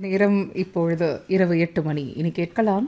நேரம் இப்பொழுது இரவு எட்டு மணி இனி கேட்கலாம்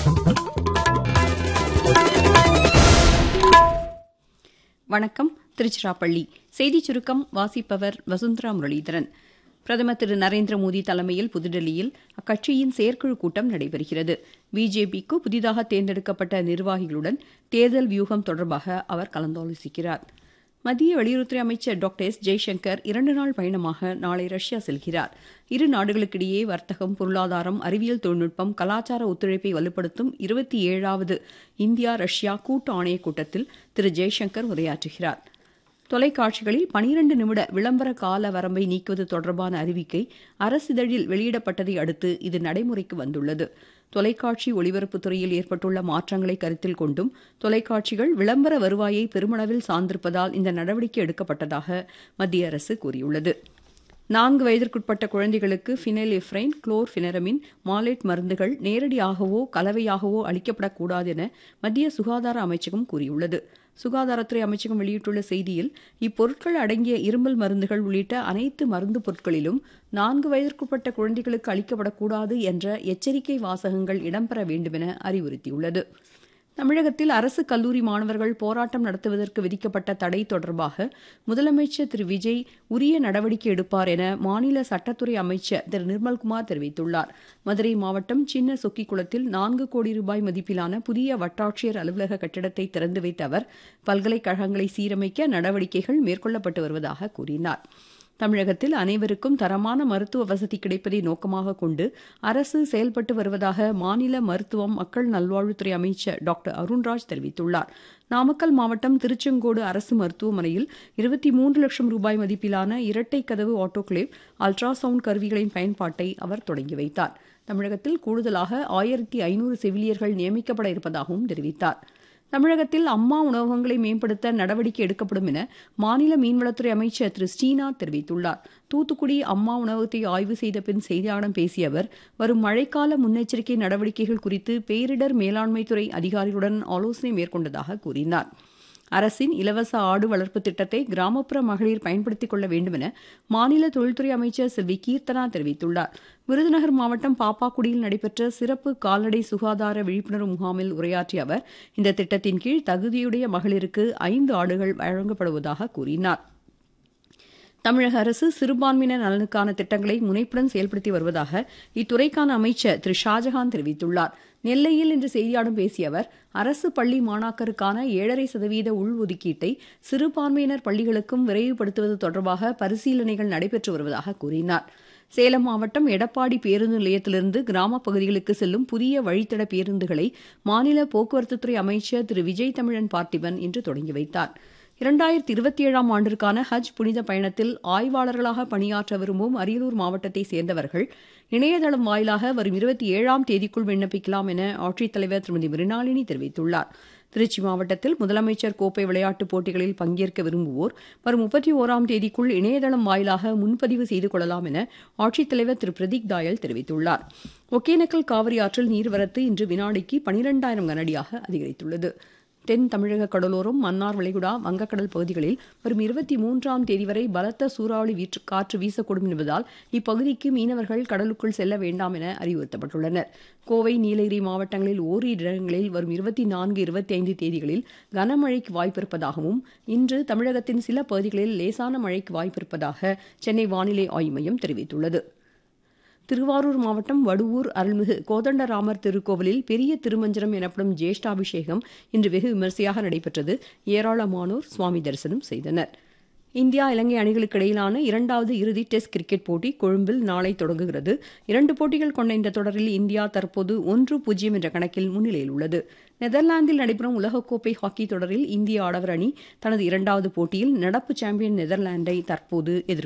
வணக்கம் திருச்சிராப்பள்ளி செய்திச் சுருக்கம் வாசிப்பவர் வசுந்தரா முரளிதரன் பிரதமர் திரு நரேந்திர மோடி தலைமையில் புதுடெல்லியில் அக்கட்சியின் செயற்குழு கூட்டம் நடைபெறுகிறது பிஜேபிக்கு புதிதாக தேர்ந்தெடுக்கப்பட்ட நிர்வாகிகளுடன் தேர்தல் வியூகம் தொடர்பாக அவர் கலந்தாலோசிக்கிறார் மத்திய வெளியுறவுத்துறை அமைச்சர் டாக்டர் எஸ் ஜெய்சங்கர் இரண்டு நாள் பயணமாக நாளை ரஷ்யா செல்கிறார் இரு நாடுகளுக்கிடையே வர்த்தகம் பொருளாதாரம் அறிவியல் தொழில்நுட்பம் கலாச்சார ஒத்துழைப்பை வலுப்படுத்தும் இருபத்தி ஏழாவது இந்தியா ரஷ்யா கூட்டு ஆணையக் கூட்டத்தில் திரு ஜெய்சங்கர் உரையாற்றுகிறார் தொலைக்காட்சிகளில் பனிரண்டு நிமிட விளம்பர கால வரம்பை நீக்குவது தொடர்பான அறிவிக்கை அரசிதழில் வெளியிடப்பட்டதை அடுத்து இது நடைமுறைக்கு வந்துள்ளது தொலைக்காட்சி ஒளிபரப்புத் துறையில் ஏற்பட்டுள்ள மாற்றங்களை கருத்தில் கொண்டும் தொலைக்காட்சிகள் விளம்பர வருவாயை பெருமளவில் சார்ந்திருப்பதால் இந்த நடவடிக்கை எடுக்கப்பட்டதாக மத்திய அரசு கூறியுள்ளது நான்கு வயதிற்குட்பட்ட குழந்தைகளுக்கு ஃபினைல் எஃப்ரைன் குளோர்ஃபினரமின் மாலேட் மருந்துகள் நேரடியாகவோ கலவையாகவோ அளிக்கப்படக்கூடாது என மத்திய சுகாதார அமைச்சகம் கூறியுள்ளது சுகாதாரத்துறை அமைச்சகம் வெளியிட்டுள்ள செய்தியில் இப்பொருட்கள் அடங்கிய இருமல் மருந்துகள் உள்ளிட்ட அனைத்து மருந்து பொருட்களிலும் நான்கு வயதிற்குட்பட்ட குழந்தைகளுக்கு அளிக்கப்படக்கூடாது என்ற எச்சரிக்கை வாசகங்கள் இடம்பெற வேண்டுமென அறிவுறுத்தியுள்ளது தமிழகத்தில் அரசு கல்லூரி மாணவர்கள் போராட்டம் நடத்துவதற்கு விதிக்கப்பட்ட தடை தொடர்பாக முதலமைச்சர் திரு விஜய் உரிய நடவடிக்கை எடுப்பார் என மாநில சட்டத்துறை அமைச்சர் திரு நிர்மல்குமார் தெரிவித்துள்ளார் மதுரை மாவட்டம் சின்ன சொக்கிக்குளத்தில் நான்கு கோடி ரூபாய் மதிப்பிலான புதிய வட்டாட்சியர் அலுவலக கட்டிடத்தை திறந்து வைத்த அவர் பல்கலைக்கழகங்களை சீரமைக்க நடவடிக்கைகள் மேற்கொள்ளப்பட்டு வருவதாக கூறினார் தமிழகத்தில் அனைவருக்கும் தரமான மருத்துவ வசதி கிடைப்பதை நோக்கமாக கொண்டு அரசு செயல்பட்டு வருவதாக மாநில மருத்துவம் மக்கள் நல்வாழ்வுத்துறை அமைச்சர் டாக்டர் அருண்ராஜ் தெரிவித்துள்ளார் நாமக்கல் மாவட்டம் திருச்செங்கோடு அரசு மருத்துவமனையில் இருபத்தி மூன்று லட்சம் ரூபாய் மதிப்பிலான இரட்டை கதவு ஆட்டோக்ளேவ் அல்ட்ராசவுண்ட் கருவிகளின் பயன்பாட்டை அவர் தொடங்கி வைத்தார் தமிழகத்தில் கூடுதலாக ஆயிரத்தி ஐநூறு செவிலியர்கள் நியமிக்கப்பட இருப்பதாகவும் தெரிவித்தார் தமிழகத்தில் அம்மா உணவகங்களை மேம்படுத்த நடவடிக்கை எடுக்கப்படும் என மாநில மீன்வளத்துறை அமைச்சர் திரு ஸ்ரீநாத் தெரிவித்துள்ளார் தூத்துக்குடி அம்மா உணவகத்தை ஆய்வு செய்த பின் செய்தியாளர்களிடம் பேசிய அவர் வரும் மழைக்கால முன்னெச்சரிக்கை நடவடிக்கைகள் குறித்து பேரிடர் மேலாண்மைத்துறை அதிகாரிகளுடன் ஆலோசனை மேற்கொண்டதாக கூறினார் அரசின் இலவச ஆடு வளர்ப்பு திட்டத்தை கிராமப்புற மகளிர் பயன்படுத்திக் கொள்ள வேண்டும் என மாநில தொழில்துறை அமைச்சர் செல்வி கீர்த்தனா தெரிவித்துள்ளார் விருதுநகர் மாவட்டம் பாப்பாக்குடியில் நடைபெற்ற சிறப்பு கால்நடை சுகாதார விழிப்புணர்வு முகாமில் உரையாற்றிய அவர் இந்த திட்டத்தின் கீழ் தகுதியுடைய மகளிருக்கு ஐந்து ஆடுகள் வழங்கப்படுவதாக கூறினார் தமிழக அரசு சிறுபான்மையினர் நலனுக்கான திட்டங்களை முனைப்புடன் செயல்படுத்தி வருவதாக இத்துறைக்கான அமைச்சர் திரு ஷாஜஹான் தெரிவித்துள்ளார் நெல்லையில் இன்று செய்தியாளர்களிடம் பேசிய அவர் அரசு பள்ளி மாணாக்கருக்கான ஏழரை சதவீத உள்ஒதுக்கீட்டை சிறுபான்மையினர் பள்ளிகளுக்கும் விரைவுபடுத்துவது தொடர்பாக பரிசீலனைகள் நடைபெற்று வருவதாக கூறினார் சேலம் மாவட்டம் எடப்பாடி பேருந்து நிலையத்திலிருந்து கிராமப் பகுதிகளுக்கு செல்லும் புதிய வழித்தட பேருந்துகளை மாநில போக்குவரத்துத்துறை அமைச்சர் திரு விஜய் தமிழன் பார்த்திபன் இன்று தொடங்கி வைத்தார் இரண்டாயிரத்தி இருபத்தி ஏழாம் ஆண்டிற்கான ஹஜ் புனித பயணத்தில் ஆய்வாளர்களாக பணியாற்ற விரும்பும் அரியலூர் மாவட்டத்தை சேர்ந்தவர்கள் இணையதளம் வாயிலாக வரும் இருபத்தி ஏழாம் தேதிக்குள் விண்ணப்பிக்கலாம் என ஆட்சித்தலைவர் திருமதி மிருணாளினி தெரிவித்துள்ளார் திருச்சி மாவட்டத்தில் முதலமைச்சர் கோப்பை விளையாட்டுப் போட்டிகளில் பங்கேற்க விரும்புவோர் வரும் முப்பத்தி ஓராம் தேதிக்குள் இணையதளம் வாயிலாக முன்பதிவு செய்து கொள்ளலாம் என ஆட்சித்தலைவர் திரு பிரதீக் தாயல் தெரிவித்துள்ளார் ஒகேனக்கல் காவிரி ஆற்றில் நீர்வரத்து இன்று வினாடிக்கு பனிரெண்டாயிரம் கனடியாக அதிகரித்துள்ளது தென் தமிழக கடலோரம் மன்னார் வளைகுடா வங்கக்கடல் பகுதிகளில் வரும் இருபத்தி மூன்றாம் தேதி வரை பலத்த சூறாவளி வீற்று காற்று வீசக்கூடும் என்பதால் இப்பகுதிக்கு மீனவர்கள் கடலுக்குள் செல்ல வேண்டாம் என அறிவுறுத்தப்பட்டுள்ளனர் கோவை நீலகிரி மாவட்டங்களில் ஓரிரு இடங்களில் வரும் இருபத்தி நான்கு இருபத்தி ஐந்து தேதிகளில் கனமழைக்கு வாய்ப்பிருப்பதாகவும் இன்று தமிழகத்தின் சில பகுதிகளில் லேசான மழைக்கு வாய்ப்பிருப்பதாக சென்னை வானிலை ஆய்வு மையம் தெரிவித்துள்ளது திருவாரூர் மாவட்டம் வடுவூர் அருள்மிகு கோதண்டராமர் திருக்கோவிலில் பெரிய திருமஞ்சனம் எனப்படும் ஜேஷ்டாபிஷேகம் இன்று வெகு விமரிசையாக நடைபெற்றது ஏராளமானோர் சுவாமி தரிசனம் செய்தனர் இந்தியா இலங்கை அணிகளுக்கு இடையிலான இரண்டாவது இறுதி டெஸ்ட் கிரிக்கெட் போட்டி கொழும்பில் நாளை தொடங்குகிறது இரண்டு போட்டிகள் கொண்ட இந்த தொடரில் இந்தியா தற்போது ஒன்று பூஜ்ஜியம் என்ற கணக்கில் முன்னிலையில் உள்ளது நெதர்லாந்தில் நடைபெறும் உலகக்கோப்பை ஹாக்கி தொடரில் இந்திய ஆடவர் அணி தனது இரண்டாவது போட்டியில் நடப்பு சாம்பியன் நெதர்லாந்தை தற்போது எதிர்கொள்கிறது